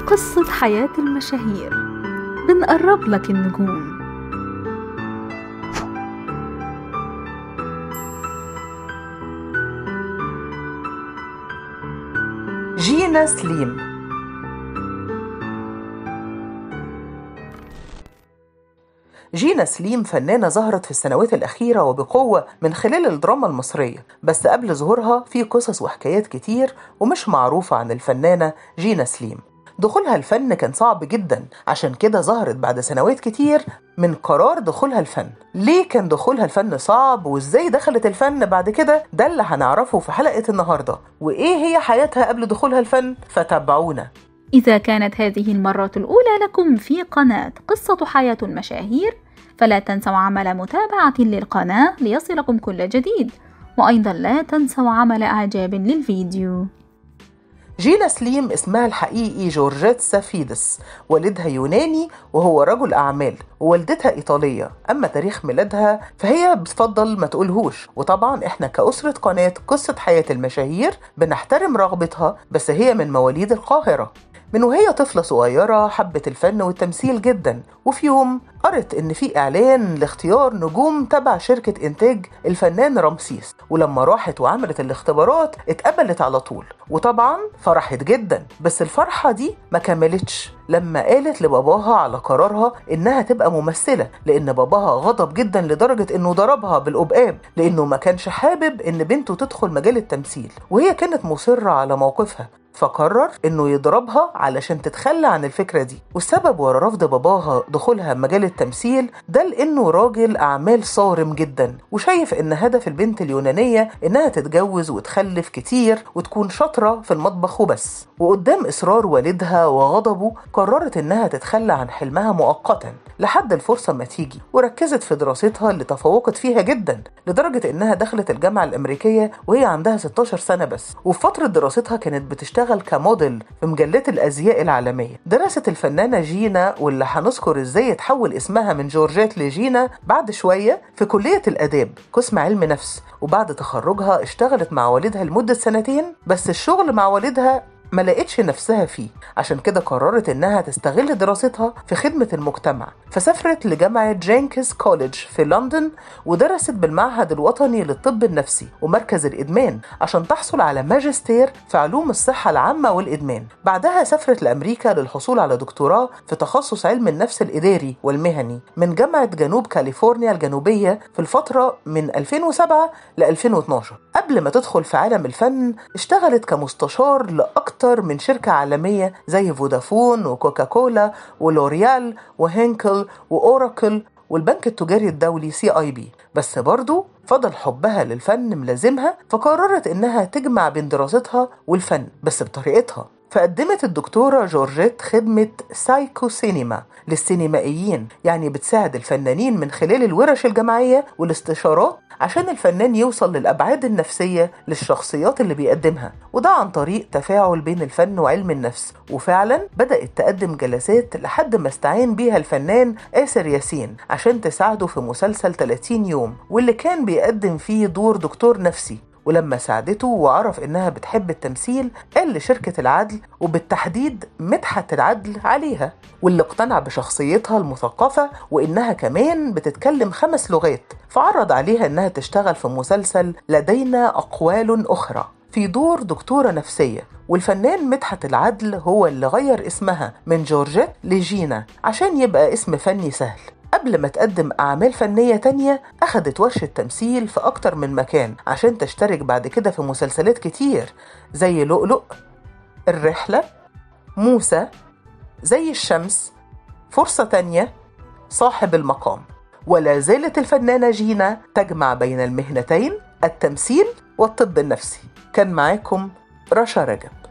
قصة حياة المشاهير بنقرب لك النجوم جينا سليم جينا سليم فنانة ظهرت في السنوات الأخيرة وبقوة من خلال الدراما المصرية بس قبل ظهورها في قصص وحكايات كتير ومش معروفة عن الفنانة جينا سليم دخولها الفن كان صعب جدا عشان كده ظهرت بعد سنوات كتير من قرار دخولها الفن ليه كان دخولها الفن صعب وازاي دخلت الفن بعد كده ده اللي هنعرفه في حلقة النهاردة وايه هي حياتها قبل دخولها الفن فتابعونا إذا كانت هذه المرة الأولى لكم في قناة قصة حياة المشاهير فلا تنسوا عمل متابعة للقناة ليصلكم كل جديد وأيضا لا تنسوا عمل إعجاب للفيديو جينا سليم اسمها الحقيقي جورجيت سافيدس والدها يوناني وهو رجل أعمال ووالدتها إيطالية أما تاريخ ميلادها فهي بتفضل ما تقولهوش وطبعا إحنا كأسرة قناة قصة حياة المشاهير بنحترم رغبتها بس هي من مواليد القاهرة من وهي طفلة صغيرة حبت الفن والتمثيل جدا وفي يوم قرت إن في إعلان لاختيار نجوم تبع شركة إنتاج الفنان رمسيس ولما راحت وعملت الاختبارات اتقبلت على طول وطبعا فرحت جدا بس الفرحة دي ما كملتش لما قالت لباباها على قرارها إنها تبقى ممثلة لأن باباها غضب جدا لدرجة إنه ضربها بالقبقاب لأنه ما كانش حابب إن بنته تدخل مجال التمثيل وهي كانت مصرة على موقفها فقرر انه يضربها علشان تتخلى عن الفكره دي والسبب ورا رفض باباها دخولها مجال التمثيل ده لانه راجل اعمال صارم جدا وشايف ان هدف البنت اليونانيه انها تتجوز وتخلف كتير وتكون شاطره في المطبخ وبس وقدام اصرار والدها وغضبه قررت انها تتخلى عن حلمها مؤقتا لحد الفرصه ما تيجي وركزت في دراستها اللي تفوقت فيها جدا لدرجه انها دخلت الجامعه الامريكيه وهي عندها 16 سنه بس وفي فتره دراستها كانت بتشتغل اشتغل كموديل في مجلات الازياء العالميه درست الفنانه جينا واللي هنذكر ازاي اتحول اسمها من جورجيت لجينا بعد شويه في كليه الاداب قسم علم نفس وبعد تخرجها اشتغلت مع والدها لمده سنتين بس الشغل مع والدها ما لقتش نفسها فيه عشان كده قررت انها تستغل دراستها في خدمة المجتمع فسافرت لجامعة جينكس كوليدج في لندن ودرست بالمعهد الوطني للطب النفسي ومركز الإدمان عشان تحصل على ماجستير في علوم الصحة العامة والإدمان بعدها سافرت لأمريكا للحصول على دكتوراه في تخصص علم النفس الإداري والمهني من جامعة جنوب كاليفورنيا الجنوبية في الفترة من 2007 ل 2012 قبل ما تدخل في عالم الفن اشتغلت كمستشار لأكثر أكتر من شركة عالمية زي فودافون وكوكاكولا ولوريال وهينكل وأوراكل والبنك التجاري الدولي سي اي بي بس برضو فضل حبها للفن ملازمها فقررت انها تجمع بين دراستها والفن بس بطريقتها فقدمت الدكتورة جورجيت خدمة سايكو سينما للسينمائيين يعني بتساعد الفنانين من خلال الورش الجماعية والاستشارات عشان الفنان يوصل للأبعاد النفسية للشخصيات اللي بيقدمها وده عن طريق تفاعل بين الفن وعلم النفس وفعلا بدأت تقدم جلسات لحد ما استعين بيها الفنان آسر ياسين عشان تساعده في مسلسل 30 يوم واللي كان بيقدم فيه دور دكتور نفسي ولما ساعدته وعرف انها بتحب التمثيل قال لشركة العدل وبالتحديد مدحت العدل عليها واللي اقتنع بشخصيتها المثقفة وانها كمان بتتكلم خمس لغات فعرض عليها انها تشتغل في مسلسل لدينا اقوال اخرى في دور دكتورة نفسية والفنان مدحت العدل هو اللي غير اسمها من جورجيت لجينا عشان يبقى اسم فني سهل قبل ما تقدم أعمال فنية تانية أخدت ورشة تمثيل في أكتر من مكان عشان تشترك بعد كده في مسلسلات كتير زي لؤلؤ الرحلة موسى زي الشمس فرصة تانية صاحب المقام ولا زالت الفنانة جينا تجمع بين المهنتين التمثيل والطب النفسي كان معاكم رشا رجب